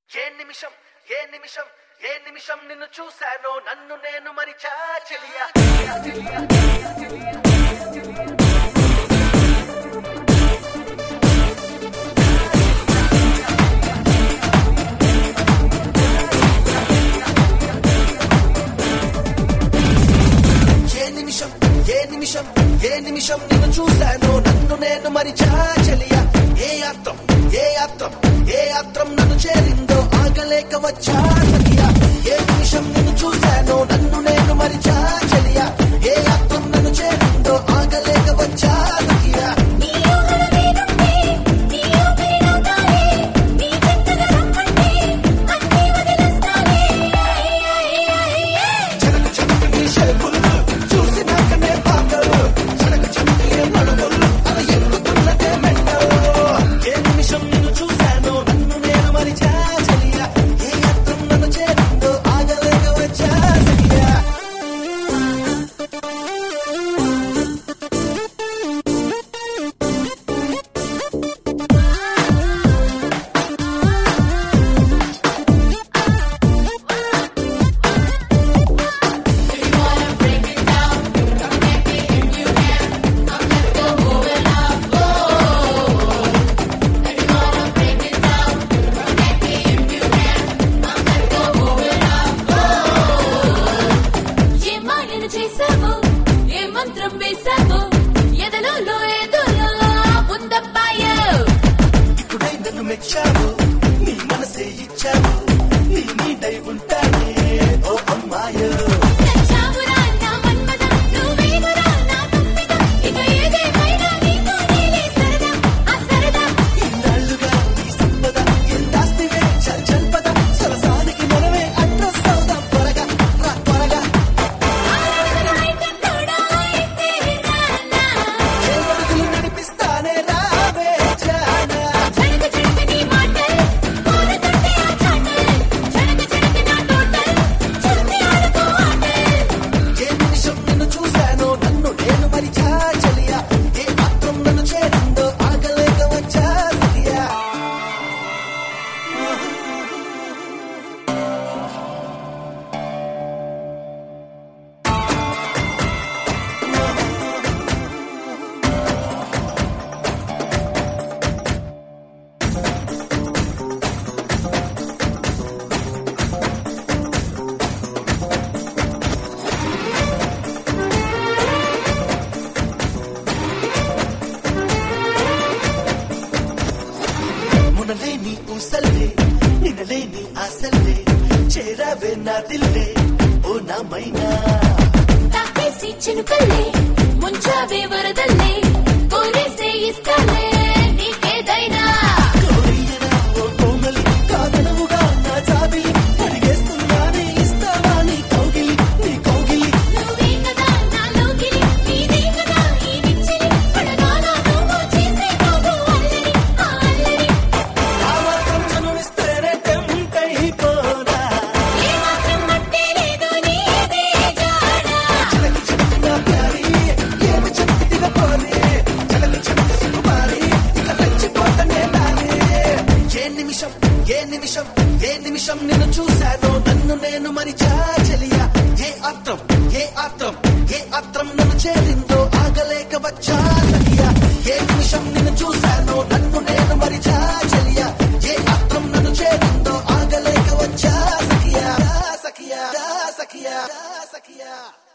ఏ నిమిషం ఏ నిమిషం ఏ నిమిషం నిన్ను చూశానో నన్ను నేను మరిచా చెలియా ఏ నిమిషం ఏ నిమిషం ఏ నిమిషం నిన్ను చూశానో నన్ను నేను మరిచా చెలియా ఏ అర్థం ఏ అర్థం ఏ అర్థం నన్ను చేరిందో ఆగలేక వచ్చా సఖియా ఏ నిమిషం నిన్ను చూశానో నన్ను నేను మరిచా చెలియా ఏ అర్థం నన్ను చేరిందో ఆగలేక వచ్చా సఖియా నీ ఊహల మీదుంటే నీ ఊపిరినవుతానే నీ జంటగా రమ్మంటే అన్నీ వదిలేస్తానే చెనక చెనక నీ షేపులు చూసినాకనే పాటలు చెనక చెనక నడుములు అది ఎక్కుతున్నదే మెంటలు ఏ నిమిషం నిన్ను చూశానో నన్ను నేను మరిచా చెలియా ఏ అర్థం నన్ను చేరిందో ఆగలేక వచ్చా సఖియా ఏ మాయను చేశావు ఏ మంత్రం వేశావు ఎదలో ఏదోలో ఉందబ్బాయో ఇప్పుడై నన్ను మెచ్చావు నీ మనసే ఇచ్చావు నీ నీడై ఉంటానే ఓ అమ్మాయో నచ్చావురా నా మన్మద నువ్వేనురా నా తప్పిద ఇక ఏదేమైనా నీతో నీలే సరదా ఆ సరదా ఇన్నాళ్ళుగా ఈ సంపద ఎంతాస్తివే చల్ చల్ పద సరసానికి మనమే అడ్రస్ అవుదాం త్వరగా రా త్వరగా అయితే తోడా అయితే రానా ఏ అడుగులు నడిపిస్తానే రావే జానా జనక జనక నీ మాటల్ కోరుతుంటే ఆ చాటల్ జనక జనక నా టోటల్ చూసి ఆడుకో ఆటల్ ఏ నిమిషం నిన్ను చూశానో నన్ను నేను మరిచా చెలియా ఏ మాత్రం నన్ను చేరిందో ఆగలేక వచ్చా సఖియా మునలేని ఊసల్లే నినలేని ఆశల్లే చేరావే నా దిల్లే ఓ నా మైనా తాకేసి చినుకల్లే ముంచావే వరదల్లే కోరేసే ఇస్తాలే నీకేదైనా కోరియనా ఓ కోమలి కాదనవుగా నా జాబిలి అడిగేస్తున్నానే ఇస్తావా నీ కౌగిలి నీ కౌగిలి నువ్వే కదా నా లోకిలి నీదే కదా ఈ నిచ్చిలి పడగాల నువ్వు చేసే బాబు అల్లరి ఆ అల్లరి ఆ మాత్రం చనువిస్తేనే టెంప్ట్ అయిపోనా ఏ మాత్రం మట్టే లేదు నీదే జాడా చిలకి చిలకి నా ప్యారి ఏమి చెప్తిగా పోనీ చిలకి చిలకి సుకుమారి ఇక రెచ్చిపోతనే నాని ఏ నిమిషం ఏ నిమిషం ఏ నిమిషం నిన్ను చూశానో నన్ను నేను మరిచా చెలియా ఏ అర్థం ఏ అర్థం ఏ అర్థం నన్ను చేరిందో ఆగలేక వచ్చా సఖియా ఏ నిమిషం నిన్ను చూశానో నన్ను నేను మరిచా చెలియా ఏ అర్థం నన్ను చేరిందో ఆగలేక వచ్చా సఖియా సఖియా సఖియా సఖియా